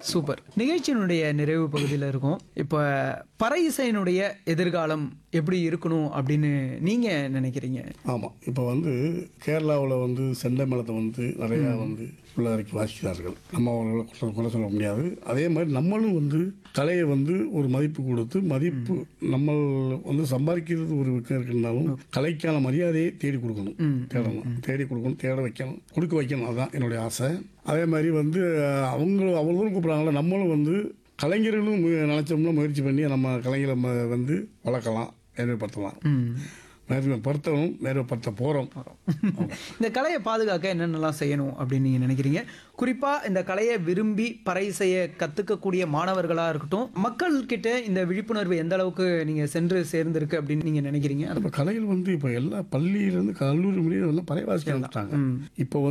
Super நிகழ்ச்சியினுடைய நிறைவு பகுதியில் இருக்கும் இப்போ பறை இசையினுடைய எதிர்காலம் எப்படி இருக்கணும் அப்படின்னு நீங்க நினைக்கிறீங்க ஆமாம் இப்போ வந்து கேரளாவில் வந்து செண்டை மேளத்தை வந்து நிறையா வந்து உள்ளடக்கி வாசிக்கிறார்கள் நம்ம அவர்களை குறை குறை சொல்ல முடியாது அதே மாதிரி நம்மளும் வந்து கலையை வந்து ஒரு மதிப்பு கொடுத்து மதிப்பு நம்ம வந்து சம்பாதிக்கிறது ஒரு விற்க இருக்குன்னாலும் கலைக்கான மரியாதையை தேடி கொடுக்கணும் தேடணும் தேடி கொடுக்கணும் தேட வைக்கணும் கொடுக்க வைக்கணும் அதுதான் என்னுடைய ஆசை அதே மாதிரி வந்து அஹ், அவங்க அவ்வளோ கூப்பிட்றாங்கள நம்மளும் வந்து கலைஞர்களும் மு- நினைச்சோம்னா முயற்சி பண்ணி நம்ம கலைஞரை ம- வந்து வளர்க்கலாம் ஏற்படுத்தலாம் ம். மேன்மைப்படுத்தணும் மேன்மைப்படுத்த போகிறோம் இந்த கலையை பாதுகாக்க என்னென்னலாம் செய்யணும் அப்படின்னு நீங்க நினைக்கிறீங்க குறிப்பா இந்த கலையை விரும்பி பறை இசையை கத்துக்கக்கூடிய மாணவர்களா இருக்கட்டும் மக்கள் கிட்ட இந்த விழிப்புணர்வு எந்த அளவுக்கு நீங்க சென்று சேர்ந்திருக்கு அப்படின்னு நீங்க நினைக்கிறீங்க இப்போ கலைகள் வந்து இப்போ எல்லா பள்ளியிலேருந்து கல்லூரி முடியும் எல்லாம் பறைவாசிக்க ஆரம்பிச்சிட்டாங்க இப்போ